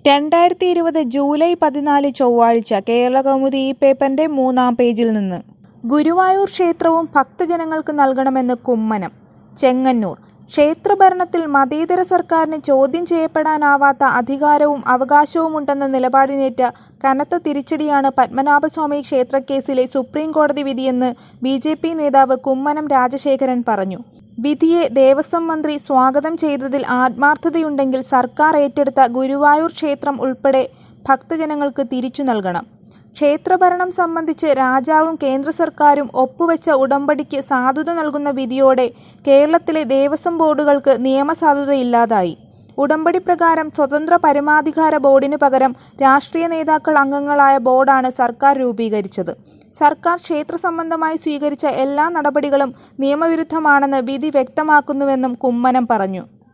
രണ്ടായിരത്തി ഇരുപത് ജൂലൈ പതിനാല് ചൊവ്വാഴ്ച കേരളകൗമുദി ഈ പേപ്പറിന്റെ മൂന്നാം പേജിൽ നിന്ന് ഗുരുവായൂർ ക്ഷേത്രവും ഭക്തജനങ്ങൾക്ക് നൽകണമെന്ന് കുമ്മനം ചെങ്ങന്നൂർ ക്ഷേത്രഭരണത്തിൽ മതേതര സർക്കാരിന് ചോദ്യം ചെയ്യപ്പെടാനാവാത്ത അധികാരവും അവകാശവുമുണ്ടെന്ന നിലപാടിനേറ്റ കനത്ത തിരിച്ചടിയാണ് പത്മനാഭസ്വാമി ക്ഷേത്രക്കേസിലെ സുപ്രീം കോടതി വിധിയെന്ന് ബി ജെ പി നേതാവ് കുമ്മനം രാജശേഖരൻ പറഞ്ഞു വിധിയെ ദേവസ്വം മന്ത്രി സ്വാഗതം ചെയ്തതിൽ ആത്മാർത്ഥതയുണ്ടെങ്കിൽ സർക്കാർ ഏറ്റെടുത്ത ഗുരുവായൂർ ക്ഷേത്രം ഉൾപ്പെടെ ഭക്തജനങ്ങൾക്ക് തിരിച്ചു നൽകണം ക്ഷേത്രഭരണം സംബന്ധിച്ച് രാജാവും കേന്ദ്ര സർക്കാരും ഒപ്പുവെച്ച ഉടമ്പടിക്ക് സാധുത നൽകുന്ന വിധിയോടെ കേരളത്തിലെ ദേവസ്വം ബോർഡുകൾക്ക് നിയമസാധുതയില്ലാതായി ഉടമ്പടി പ്രകാരം സ്വതന്ത്ര പരമാധികാര ബോർഡിനു പകരം രാഷ്ട്രീയ നേതാക്കൾ അംഗങ്ങളായ ബോർഡാണ് സർക്കാർ രൂപീകരിച്ചത് സർക്കാർ ക്ഷേത്ര സംബന്ധമായി സ്വീകരിച്ച എല്ലാ നടപടികളും നിയമവിരുദ്ധമാണെന്ന് വിധി വ്യക്തമാക്കുന്നുവെന്നും കുമ്മനം പറഞ്ഞു